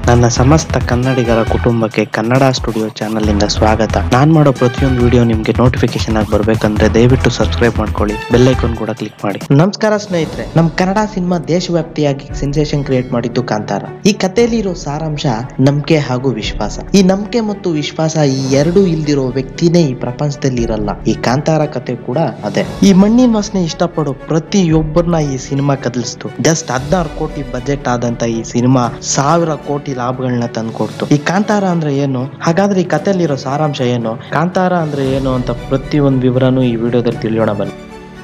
ನನ್ನ ಸಮಸ್ತ ಕನ್ನಡಿಗರ ಕುಟುಂಬಕ್ಕೆ ಕನ್ನಡ ಸ್ಟುಡಿಯೋ ಚಾನಲ್ ಇಂದ ಸ್ವಾಗತ ನಾನ್ ಮಾಡೋ ಪ್ರತಿಯೊಂದು ವಿಡಿಯೋ ನಿಮ್ಗೆ ನೋಟಿಫಿಕೇಶನ್ ಆಗಿ ಬರ್ಬೇಕಂದ್ರೆ ದಯವಿಟ್ಟು ಸಬ್ಸ್ಕ್ರೈಬ್ ಮಾಡ್ಕೊಳ್ಳಿ ಬೆಲ್ ಐಕಾನ್ ಕೂಡ ಕ್ಲಿಕ್ ಮಾಡಿ ನಮಸ್ಕಾರ ಸ್ನೇಹಿತರೆ ನಮ್ ಕನ್ನಡ ಸಿನಿಮಾ ದೇಶವ್ಯಾಪ್ತಿಯಾಗಿ ಸೆನ್ಸೇಷನ್ ಕ್ರಿಯೇಟ್ ಮಾಡಿದ್ದು ಕಾಂತಾರ ಈ ಕಥೆಯಲ್ಲಿ ಇರೋ ಸಾರಾಂಶ ನಂಬಿಕೆ ಹಾಗೂ ವಿಶ್ವಾಸ ಈ ನಂಬಿಕೆ ಮತ್ತು ವಿಶ್ವಾಸ ಈ ಎರಡು ಇಲ್ದಿರೋ ವ್ಯಕ್ತಿನೇ ಈ ಪ್ರಪಂಚದಲ್ಲಿ ಇರಲ್ಲ ಈ ಕಾಂತಾರ ಕತೆ ಕೂಡ ಅದೇ ಈ ಮಣ್ಣಿನ ವಾಸನೆ ಇಷ್ಟಪಡೋ ಪ್ರತಿಯೊಬ್ಬರನ್ನ ಈ ಸಿನಿಮಾ ಕದಲಿಸ್ತು ಜಸ್ಟ್ ಹದಿನಾರು ಕೋಟಿ ಬಜೆಟ್ ಆದಂತ ಈ ಸಿನಿಮಾ ಸಾವಿರ ಕೋಟಿ ಲಾಭಗಳನ್ನ ತಂದ್ಕೊಡ್ತು ಈ ಕಾಂತಾರ ಅಂದ್ರೆ ಏನು ಹಾಗಾದ್ರೆ ಈ ಕಥೆಯಲ್ಲಿರೋ ಸಾರಾಂಶ ಏನು ಕಾಂತಾರ ಅಂದ್ರೆ ಏನು ಅಂತ ಪ್ರತಿಯೊಂದು ವಿವರನೂ ಈ ವಿಡಿಯೋದಲ್ಲಿ ತಿಳಿಯೋಣ ಬನ್ನಿ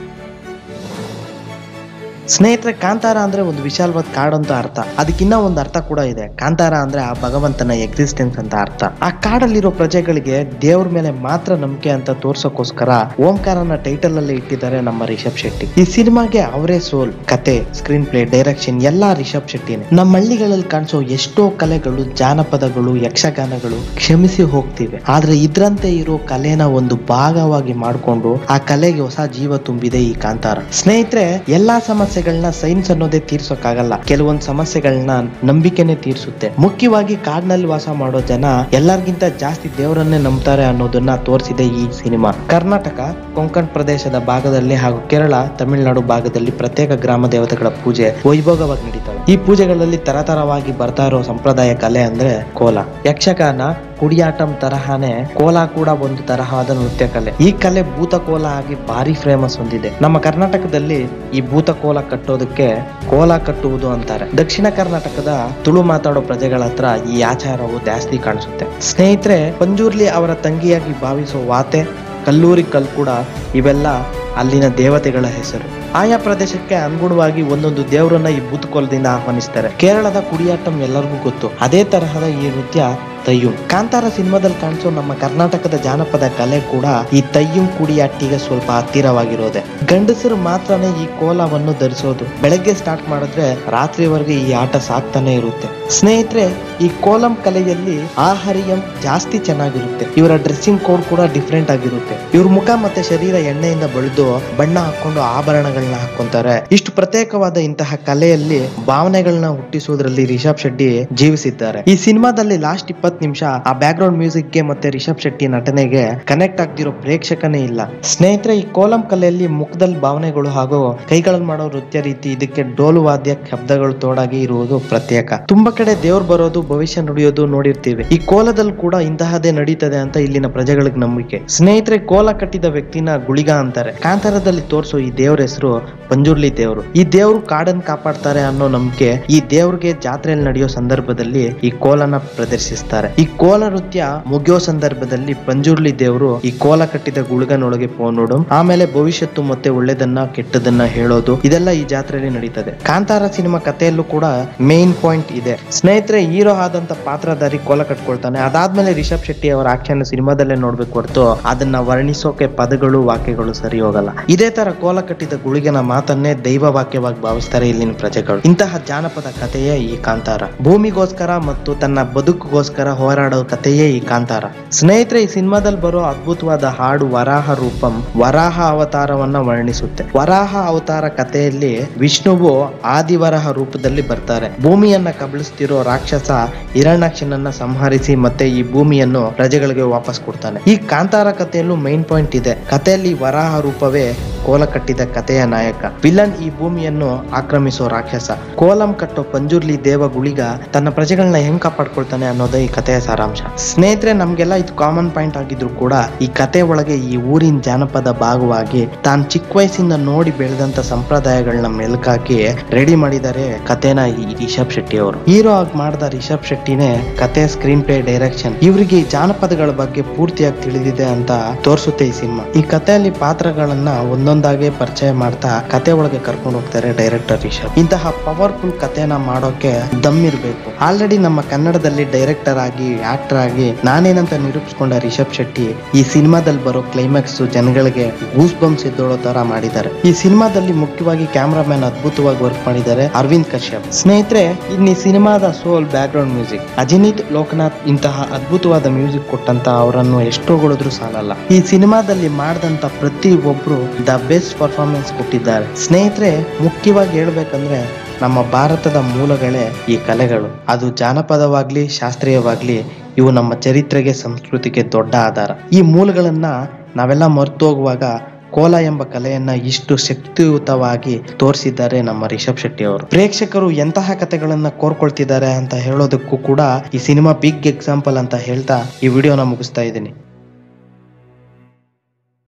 ಸ್ನೇಹಿತರೆ ಕಾಂತಾರ ಅಂದ್ರೆ ಒಂದು ವಿಶಾಲವಾದ ಕಾಡು ಅಂತ ಅರ್ಥ ಅದಕ್ಕಿನ್ನ ಒಂದು ಅರ್ಥ ಕೂಡ ಇದೆ ಕಾಂತಾರ ಅಂದ್ರೆ ಆ ಭಗವಂತನ ಎಕ್ಸಿಸ್ಟೆನ್ಸ್ ಅಂತ ಅರ್ಥ ಆ ಕಾಡಲ್ಲಿರೋ ಪ್ರಜೆಗಳಿಗೆ ದೇವ್ರ ಮೇಲೆ ಮಾತ್ರ ನಂಬಿಕೆ ಅಂತ ತೋರ್ಸೋಕೋಸ್ಕರ ಓಂಕಾರನ ಟೈಟಲ್ ಅಲ್ಲಿ ಇಟ್ಟಿದ್ದಾರೆ ನಮ್ಮ ರಿಷಬ್ ಶೆಟ್ಟಿ ಈ ಸಿನಿಮಾಗೆ ಅವರೇ ಸೋಲ್ ಕತೆ ಸ್ಕ್ರೀನ್ ಪ್ಲೇ ಡೈರೆಕ್ಷನ್ ಎಲ್ಲಾ ರಿಷಬ್ ಶೆಟ್ಟಿನೇ ನಮ್ಮ ಹಳ್ಳಿಗಳಲ್ಲಿ ಕಾಣಿಸೋ ಎಷ್ಟೋ ಕಲೆಗಳು ಜಾನಪದಗಳು ಯಕ್ಷಗಾನಗಳು ಕ್ಷಮಿಸಿ ಹೋಗ್ತಿವೆ ಆದ್ರೆ ಇದ್ರಂತೆ ಇರೋ ಕಲೆನ ಒಂದು ಭಾಗವಾಗಿ ಮಾಡ್ಕೊಂಡು ಆ ಕಲೆಗೆ ಹೊಸ ಜೀವ ತುಂಬಿದೆ ಈ ಕಾಂತಾರ ಸ್ನೇಹಿತರೆ ಎಲ್ಲಾ ಸಮಸ್ಯೆಗಳನ್ನ ಸೈನ್ಸ್ ಅನ್ನೋದೇ ತೀರ್ಸೋಕ್ಕಾಗಲ್ಲ ಕೆಲವೊಂದು ಸಮಸ್ಯೆಗಳನ್ನ ನಂಬಿಕೆನೆ ತೀರಿಸುತ್ತೆ ಮುಖ್ಯವಾಗಿ ಕಾಡಿನಲ್ಲಿ ವಾಸ ಮಾಡೋ ಜನ ಎಲ್ಲರಿಗಿಂತ ಜಾಸ್ತಿ ದೇವರನ್ನೇ ನಂಬ್ತಾರೆ ಅನ್ನೋದನ್ನ ತೋರಿಸಿದೆ ಈ ಸಿನಿಮಾ ಕರ್ನಾಟಕ ಕೊಂಕಣ್ ಪ್ರದೇಶದ ಭಾಗದಲ್ಲಿ ಹಾಗೂ ಕೇರಳ ತಮಿಳುನಾಡು ಭಾಗದಲ್ಲಿ ಪ್ರತ್ಯೇಕ ಗ್ರಾಮ ದೇವತೆಗಳ ಪೂಜೆ ವೈಭೋಗವಾಗಿ ನಡೀತವೆ ಈ ಪೂಜೆಗಳಲ್ಲಿ ತರತರವಾಗಿ ಬರ್ತಾ ಇರೋ ಸಂಪ್ರದಾಯ ಕಲೆ ಅಂದ್ರೆ ಕೋಲ ಯಕ್ಷಗಾನ ಕುಡಿಯಾಟಂ ತರಹನೇ ಕೋಲ ಕೂಡ ಒಂದು ತರಹವಾದ ನೃತ್ಯ ಕಲೆ ಈ ಕಲೆ ಭೂತಕೋಲ ಆಗಿ ಭಾರಿ ಫೇಮಸ್ ಹೊಂದಿದೆ ನಮ್ಮ ಕರ್ನಾಟಕದಲ್ಲಿ ಈ ಭೂತಕೋಲ ಕಟ್ಟೋದಕ್ಕೆ ಕೋಲ ಕಟ್ಟುವುದು ಅಂತಾರೆ ದಕ್ಷಿಣ ಕರ್ನಾಟಕದ ತುಳು ಮಾತಾಡೋ ಪ್ರಜೆಗಳ ಹತ್ರ ಈ ಆಚಾರವು ಜಾಸ್ತಿ ಕಾಣಿಸುತ್ತೆ ಸ್ನೇಹಿತರೆ ಪಂಜುರ್ಲಿ ಅವರ ತಂಗಿಯಾಗಿ ಭಾವಿಸೋ ವಾತೆ ಕಲ್ಲೂರಿ ಕಲ್ ಕೂಡ ಇವೆಲ್ಲ ಅಲ್ಲಿನ ದೇವತೆಗಳ ಹೆಸರು ಆಯಾ ಪ್ರದೇಶಕ್ಕೆ ಅನುಗುಣವಾಗಿ ಒಂದೊಂದು ದೇವರನ್ನ ಈ ಭೂತಕೋಲದಿಂದ ಆಹ್ವಾನಿಸ್ತಾರೆ ಕೇರಳದ ಕುಡಿಯಾಟಂ ಎಲ್ಲರಿಗೂ ಗೊತ್ತು ಅದೇ ತರಹದ ಈ ನೃತ್ಯ ತಯ್ಯುಂ ಕಾಂತಾರ ಸಿನಿಮಾದಲ್ಲಿ ಕಾಣಿಸೋ ನಮ್ಮ ಕರ್ನಾಟಕದ ಜಾನಪದ ಕಲೆ ಕೂಡ ಈ ತಯ್ಯುಂ ಕುಡಿಯಾಟ್ಟಿಗೆ ಸ್ವಲ್ಪ ಹತ್ತಿರವಾಗಿರೋದೆ ಗಂಡಸರು ಮಾತ್ರನೇ ಈ ಕೋಲವನ್ನು ಧರಿಸೋದು ಬೆಳಗ್ಗೆ ಸ್ಟಾರ್ಟ್ ಮಾಡಿದ್ರೆ ರಾತ್ರಿವರೆಗೆ ಈ ಆಟ ಸಾಕ್ತಾನೆ ಇರುತ್ತೆ ಸ್ನೇಹಿತರೆ ಈ ಕೋಲಂ ಕಲೆಯಲ್ಲಿ ಆಹರಿಯಂ ಜಾಸ್ತಿ ಚೆನ್ನಾಗಿರುತ್ತೆ ಇವರ ಡ್ರೆಸ್ಸಿಂಗ್ ಕೋಡ್ ಕೂಡ ಡಿಫ್ರೆಂಟ್ ಆಗಿರುತ್ತೆ ಇವ್ರ ಮುಖ ಮತ್ತೆ ಶರೀರ ಎಣ್ಣೆಯಿಂದ ಬಳಿದು ಬಣ್ಣ ಹಾಕೊಂಡು ಆಭರಣಗಳನ್ನ ಹಾಕೊಂತಾರೆ ಇಷ್ಟು ಪ್ರತ್ಯೇಕವಾದ ಇಂತಹ ಕಲೆಯಲ್ಲಿ ಭಾವನೆಗಳನ್ನ ಹುಟ್ಟಿಸೋದ್ರಲ್ಲಿ ರಿಷಬ್ ಶೆಟ್ಟಿ ಜೀವಿಸಿದ್ದಾರೆ ಈ ಸಿನಿಮಾದಲ್ಲಿ ಲಾಸ್ಟ್ ಇಪ್ಪತ್ ನಿಮಿಷ ಆ ಬ್ಯಾಕ್ ಗ್ರೌಂಡ್ ಮ್ಯೂಸಿಕ್ ಗೆ ಮತ್ತೆ ರಿಷಬ್ ಶೆಟ್ಟಿ ನಟನೆಗೆ ಕನೆಕ್ಟ್ ಆಗ್ತಿರೋ ಪ್ರೇಕ್ಷಕನೇ ಇಲ್ಲ ಸ್ನೇಹಿತರೆ ಈ ಕೋಲಂ ಕಲೆಯಲ್ಲಿ ಮುಖದಲ್ಲಿ ಭಾವನೆಗಳು ಹಾಗೂ ಕೈಗಳಲ್ಲಿ ಮಾಡೋ ನೃತ್ಯ ರೀತಿ ಇದಕ್ಕೆ ಡೋಲು ವಾದ್ಯ ಶಬ್ದಗಳು ತೋಡಾಗಿ ಇರುವುದು ಪ್ರತ್ಯೇಕ ತುಂಬಾ ಕಡೆ ದೇವ್ರು ಬರೋದು ಭವಿಷ್ಯ ನುಡಿಯೋದು ನೋಡಿರ್ತೀವಿ ಈ ಕೋಲದಲ್ಲಿ ಕೂಡ ಇಂತಹದೇ ನಡೀತದೆ ಅಂತ ಇಲ್ಲಿನ ಪ್ರಜೆಗಳಿಗೆ ನಂಬಿಕೆ ಸ್ನೇಹಿತರೆ ಕೋಲ ಕಟ್ಟಿದ ವ್ಯಕ್ತಿನ ಗುಳಿಗ ಅಂತಾರೆ ಕಾಂತಾರದಲ್ಲಿ ತೋರಿಸೋ ಈ ದೇವ್ರ ಹೆಸರು ಪಂಜುರ್ಲಿ ದೇವ್ರು ಈ ದೇವ್ರು ಕಾಡನ್ ಕಾಪಾಡ್ತಾರೆ ಅನ್ನೋ ನಂಬಿಕೆ ಈ ದೇವ್ರಿಗೆ ಜಾತ್ರೆಯಲ್ಲಿ ನಡೆಯೋ ಸಂದರ್ಭದಲ್ಲಿ ಈ ಕೋಲನ ಪ್ರದರ್ಶಿಸ್ತಾರೆ ಈ ಕೋಲ ನೃತ್ಯ ಮುಗಿಯೋ ಸಂದರ್ಭದಲ್ಲಿ ಪಂಜುರ್ಲಿ ದೇವರು ಈ ಕೋಲ ಕಟ್ಟಿದ ಗುಳುಗನೊಳಗೆ ನೋಡು ಆಮೇಲೆ ಭವಿಷ್ಯತ್ತು ಮತ್ತೆ ಒಳ್ಳೆದನ್ನ ಕೆಟ್ಟದನ್ನ ಹೇಳೋದು ಇದೆಲ್ಲ ಈ ಜಾತ್ರೆಯಲ್ಲಿ ನಡೀತದೆ ಕಾಂತಾರ ಸಿನಿಮಾ ಕಥೆಯಲ್ಲೂ ಕೂಡ ಮೇನ್ ಪಾಯಿಂಟ್ ಇದೆ ಸ್ನೇಹಿತರೆ ಹೀರೋ ಆದಂತ ಪಾತ್ರಧಾರಿ ಕೋಲ ಕಟ್ಕೊಳ್ತಾನೆ ಅದಾದ್ಮೇಲೆ ರಿಷಬ್ ಶೆಟ್ಟಿ ಅವರ ಆಕ್ಷನ್ ಸಿನಿಮಾದಲ್ಲೇ ನೋಡ್ಬೇಕು ಹೊರತು ಅದನ್ನ ವರ್ಣಿಸೋಕೆ ಪದಗಳು ವಾಕ್ಯಗಳು ಸರಿ ಹೋಗಲ್ಲ ಇದೇ ತರ ಕೋಲ ಕಟ್ಟಿದ ಗುಳಿಗನ ಮಾತನ್ನೇ ದೈವ ವಾಕ್ಯವಾಗಿ ಭಾವಿಸ್ತಾರೆ ಇಲ್ಲಿನ ಪ್ರಜೆಗಳು ಇಂತಹ ಜಾನಪದ ಕಥೆಯೇ ಈ ಕಾಂತಾರ ಭೂಮಿಗೋಸ್ಕರ ಮತ್ತು ತನ್ನ ಬದುಕಿಗೋಸ್ಕರ ಹೋರಾಡೋ ಕಥೆಯೇ ಈ ಕಾಂತಾರ ಸ್ನೇಹಿತರೆ ಈ ಸಿನಿಮಾದಲ್ಲಿ ಬರೋ ಅದ್ಭುತವಾದ ಹಾಡು ವರಾಹ ರೂಪಂ ವರಾಹ ಅವತಾರವನ್ನ ವರ್ಣಿಸುತ್ತೆ ವರಾಹ ಅವತಾರ ಕಥೆಯಲ್ಲಿ ವಿಷ್ಣುವು ಆದಿವರಹ ರೂಪದಲ್ಲಿ ಬರ್ತಾರೆ ಭೂಮಿಯನ್ನ ಕಬಳಿಸ್ತಿರೋ ರಾಕ್ಷಸ ಹಿರಣ್ಯಾಕ್ಷನನ್ನ ಸಂಹರಿಸಿ ಮತ್ತೆ ಈ ಭೂಮಿಯನ್ನು ಪ್ರಜೆಗಳಿಗೆ ವಾಪಸ್ ಕೊಡ್ತಾನೆ ಈ ಕಾಂತಾರ ಕಥೆಯಲ್ಲೂ ಮೈನ್ ಪಾಯಿಂಟ್ ಇದೆ ಕಥೆಯಲ್ಲಿ ವರಾಹ ರೂಪವೇ ಕೋಲ ಕಟ್ಟಿದ ಕಥೆಯ ನಾಯಕ ವಿಲನ್ ಈ ಭೂಮಿಯನ್ನು ಆಕ್ರಮಿಸೋ ರಾಕ್ಷಸ ಕೋಲಂ ಕಟ್ಟೋ ಪಂಜುರ್ಲಿ ದೇವ ಗುಳಿಗ ತನ್ನ ಪ್ರಜೆಗಳನ್ನ ಹೆಂಗ್ ಕಾಪಾಡ್ಕೊಳ್ತಾನೆ ಅನ್ನೋದೇ ಈ ಕಥೆಯ ಸಾರಾಂಶ ಸ್ನೇಹಿತರೆ ನಮ್ಗೆಲ್ಲ ಇದು ಕಾಮನ್ ಪಾಯಿಂಟ್ ಆಗಿದ್ರು ಕೂಡ ಈ ಕತೆ ಒಳಗೆ ಈ ಊರಿನ ಜಾನಪದ ಭಾಗವಾಗಿ ತಾನ್ ಚಿಕ್ಕ ವಯಸ್ಸಿಂದ ನೋಡಿ ಬೆಳೆದಂತ ಸಂಪ್ರದಾಯಗಳನ್ನ ಮೆಲುಕಾಕಿ ರೆಡಿ ಮಾಡಿದ್ದಾರೆ ಕಥೆನ ಈ ರಿಷಬ್ ಶೆಟ್ಟಿ ಅವರು ಹೀರೋ ಆಗಿ ಮಾಡಿದ ರಿಷಬ್ ಶೆಟ್ಟಿನೇ ಕತೆ ಸ್ಕ್ರೀನ್ ಪ್ಲೇ ಡೈರೆಕ್ಷನ್ ಇವರಿಗೆ ಈ ಜಾನಪದಗಳ ಬಗ್ಗೆ ಪೂರ್ತಿಯಾಗಿ ತಿಳಿದಿದೆ ಅಂತ ತೋರಿಸುತ್ತೆ ಈ ಸಿನಿಮಾ ಈ ಕಥೆಯಲ್ಲಿ ಪಾತ್ರಗಳನ್ನ ಒಂದೊಂದಾಗೆ ಪರಿಚಯ ಮಾಡ್ತಾ ಕತೆ ಒಳಗೆ ಕರ್ಕೊಂಡು ಹೋಗ್ತಾರೆ ಡೈರೆಕ್ಟರ್ ರಿಷಬ್ ಇಂತಹ ಪವರ್ಫುಲ್ ಕಥೆನ ಮಾಡೋಕೆ ದಮ್ ಇರ್ಬೇಕು ಆಲ್ರೆಡಿ ನಮ್ಮ ಕನ್ನಡದಲ್ಲಿ ಡೈರೆಕ್ಟರ್ ಆಗಿ ಆಕ್ಟರ್ ಆಗಿ ನಾನೇನಂತ ನಿರೂಪಿಸ್ಕೊಂಡ ರಿಷಬ್ ಶೆಟ್ಟಿ ಈ ಸಿನಿಮಾದಲ್ಲಿ ಬರೋ ಕ್ಲೈಮ್ಯಾಕ್ಸ್ ಜನಗಳಿಗೆ ಗೂಸ್ ಬಂಪ್ಸ್ ಎದ್ದೋಳೋ ತರ ಮಾಡಿದ್ದಾರೆ ಈ ಸಿನಿಮಾದಲ್ಲಿ ಮುಖ್ಯವಾಗಿ ಕ್ಯಾಮ್ರಾಮನ್ ಅದ್ಭುತವಾಗಿ ವರ್ಕ್ ಮಾಡಿದ್ದಾರೆ ಅರವಿಂದ್ ಕಶ್ಯಪ್ ಸ್ನೇಹಿತರೆ ಇನ್ನು ಈ ಸಿನಿಮಾದ soul background music Ajaneesh Loknath ಇಂತಹ ಅದ್ಭುತವಾದ ಮ್ಯೂಸಿಕ್ ಕೊಟ್ಟಂತ ಅವರನ್ನು ಎಷ್ಟೋ ಹೊಗಳಿದ್ರು ಸಾಲಲ್ಲ ಈ ಸಿನಿಮಾದಲ್ಲಿ ಮಾಡಿದಂತ ಪ್ರತಿ ಒಬ್ರು ದ ಬೆಸ್ಟ್ ಪರ್ಫಾರ್ಮೆನ್ಸ್ ಕೊಟ್ಟಿದ್ದಾರೆ ಸ್ನೇಹಿತರೆ ಮುಖ್ಯವಾಗಿ ಹೇಳ್ಬೇಕಂದ್ರೆ ನಮ್ಮ ಭಾರತದ ಮೂಲಗಳೇ ಈ ಕಲೆಗಳು ಅದು ಜಾನಪದವಾಗ್ಲಿ ಶಾಸ್ತ್ರೀಯವಾಗ್ಲಿ ಇವು ನಮ್ಮ ಚರಿತ್ರೆಗೆ ಸಂಸ್ಕೃತಿಗೆ ದೊಡ್ಡ ಆಧಾರ ಈ ಮೂಲಗಳನ್ನ ನಾವೆಲ್ಲ ಮರ್ತು ಹೋಗುವಾಗ ಕೋಲ ಎಂಬ ಕಲೆಯನ್ನ ಇಷ್ಟು ಶಕ್ತಿಯುತವಾಗಿ ತೋರಿಸಿದ್ದಾರೆ ನಮ್ಮ ರಿಷಬ್ ಶೆಟ್ಟಿ ಅವರು ಪ್ರೇಕ್ಷಕರು ಎಂತಹ ಕಥೆಗಳನ್ನ ಕೋರ್ಕೊಳ್ತಿದ್ದಾರೆ ಅಂತ ಹೇಳೋದಕ್ಕೂ ಕೂಡ ಈ ಸಿನಿಮಾ ಬಿಗ್ ಎಕ್ಸಾಂಪಲ್ ಅಂತ ಹೇಳ್ತಾ ಈ ವಿಡಿಯೋನ ಮುಗಿಸ್ತಾ ಇದ್ದೀನಿ